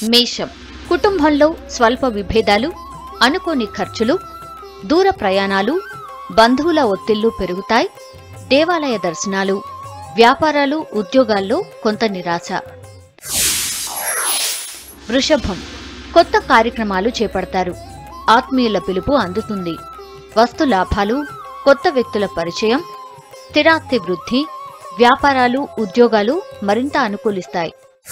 మేషం కుటుంబంలో స్వల్ప విభేదాలు అనుకోని ఖర్చులు దూర ప్రయాణాలు బంధువుల ఒత్తిళ్లు పెరుగుతాయి దేవాలయ దర్శనాలు వ్యాపారాలు ఉద్యోగాల్లో కొంత నిరాశ వృషభం కొత్త కార్యక్రమాలు చేపడతారు ఆత్మీయుల పిలుపు అందుతుంది వస్తు లాభాలు కొత్త వ్యక్తుల పరిచయం స్థిరాస్తి వృద్ధి వ్యాపారాలు ఉద్యోగాలు మరింత అనుకూలిస్తాయి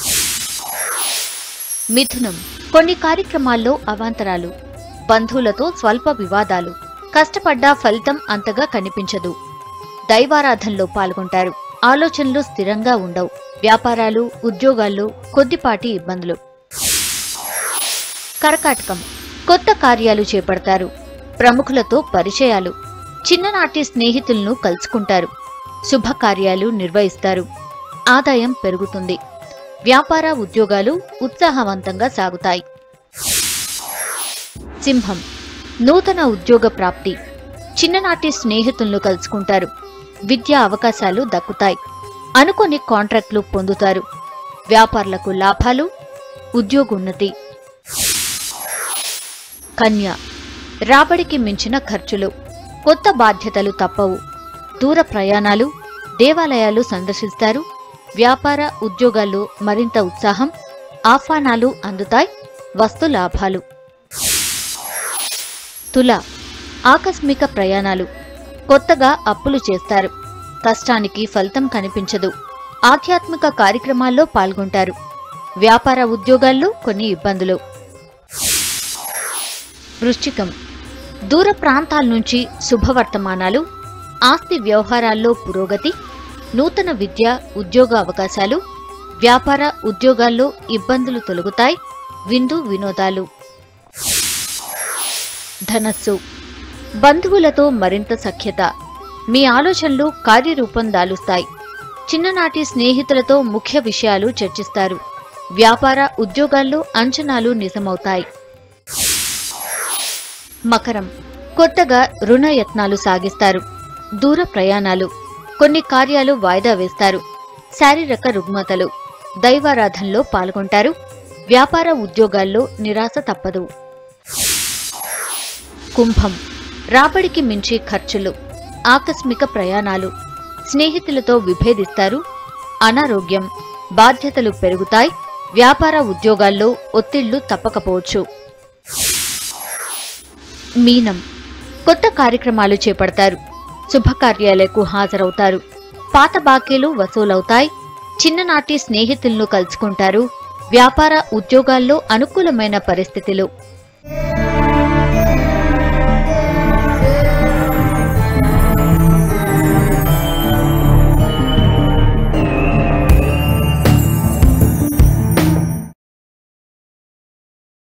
మిథునం కొన్ని కార్యక్రమాల్లో అవాంతరాలు బంధువులతో స్వల్ప వివాదాలు కష్టపడ్డా ఫలితం అంతగా కనిపించదు దైవారాధనలో పాల్గొంటారు ఆలోచనలు స్థిరంగా ఉండవు వ్యాపారాలు ఉద్యోగాల్లో కొద్దిపాటి ఇబ్బందులు కరకాటకం కొత్త కార్యాలు చేపడతారు ప్రముఖులతో పరిచయాలు చిన్ననాటి స్నేహితులను కలుసుకుంటారు శుభకార్యాలు నిర్వహిస్తారు ఆదాయం పెరుగుతుంది వ్యాపార ఉద్యోగాలు ఉత్సాహవంతంగా సాగుతాయి సింహం నూతన ఉద్యోగ ప్రాప్తి చిన్ననాటి స్నేహితులను కలుసుకుంటారు విద్యా అవకాశాలు దక్కుతాయి అనుకోని కాంట్రాక్టులు పొందుతారు వ్యాపారులకు లాభాలు ఉద్యోగోన్నతి కన్య రాబడికి మించిన ఖర్చులు కొత్త బాధ్యతలు తప్పవు దూర ప్రయాణాలు దేవాలయాలు సందర్శిస్తారు వ్యాపార ఉద్యోగాల్లో మరింత ఉత్సాహం ఆహ్వానాలు అందుతాయి వస్తు లాభాలు తుల ఆకస్మిక ప్రయాణాలు కొత్తగా అప్పులు చేస్తారు కష్టానికి ఫలితం కనిపించదు ఆధ్యాత్మిక కార్యక్రమాల్లో పాల్గొంటారు వ్యాపార ఉద్యోగాల్లో కొన్ని ఇబ్బందులు వృశ్చికం దూర ప్రాంతాల నుంచి శుభవర్తమానాలు ఆస్తి వ్యవహారాల్లో పురోగతి నూతన విద్య ఉద్యోగ అవకాశాలు వ్యాపార ఉద్యోగాల్లో ఇబ్బందులు తొలగుతాయి విందు వినోదాలు ధనస్సు బంధువులతో మరింత సఖ్యత మీ ఆలోచనలు కార్యరూపం దాలుస్తాయి చిన్ననాటి స్నేహితులతో ముఖ్య విషయాలు చర్చిస్తారు వ్యాపార ఉద్యోగాల్లో అంచనాలు నిజమవుతాయి మకరం కొత్తగా రుణ యత్నాలు సాగిస్తారు దూర ప్రయాణాలు కొన్ని కార్యాలు వాయిదా వేస్తారు శారీరక రుగ్మతలు దైవారాధనలో పాల్గొంటారు వ్యాపార ఉద్యోగాల్లో నిరాశ తప్పదు కుంభం రాబడికి మించి ఖర్చులు ఆకస్మిక ప్రయాణాలు స్నేహితులతో విభేదిస్తారు అనారోగ్యం బాధ్యతలు పెరుగుతాయి వ్యాపార ఉద్యోగాల్లో ఒత్తిళ్లు తప్పకపోవచ్చు మీనం కొత్త కార్యక్రమాలు చేపడతారు శుభకార్యాలకు హాజరవుతారు పాత బాకీలు వసూలవుతాయి చిన్ననాటి స్నేహితులను కలుసుకుంటారు వ్యాపార ఉద్యోగాల్లో అనుకూలమైన పరిస్థితులు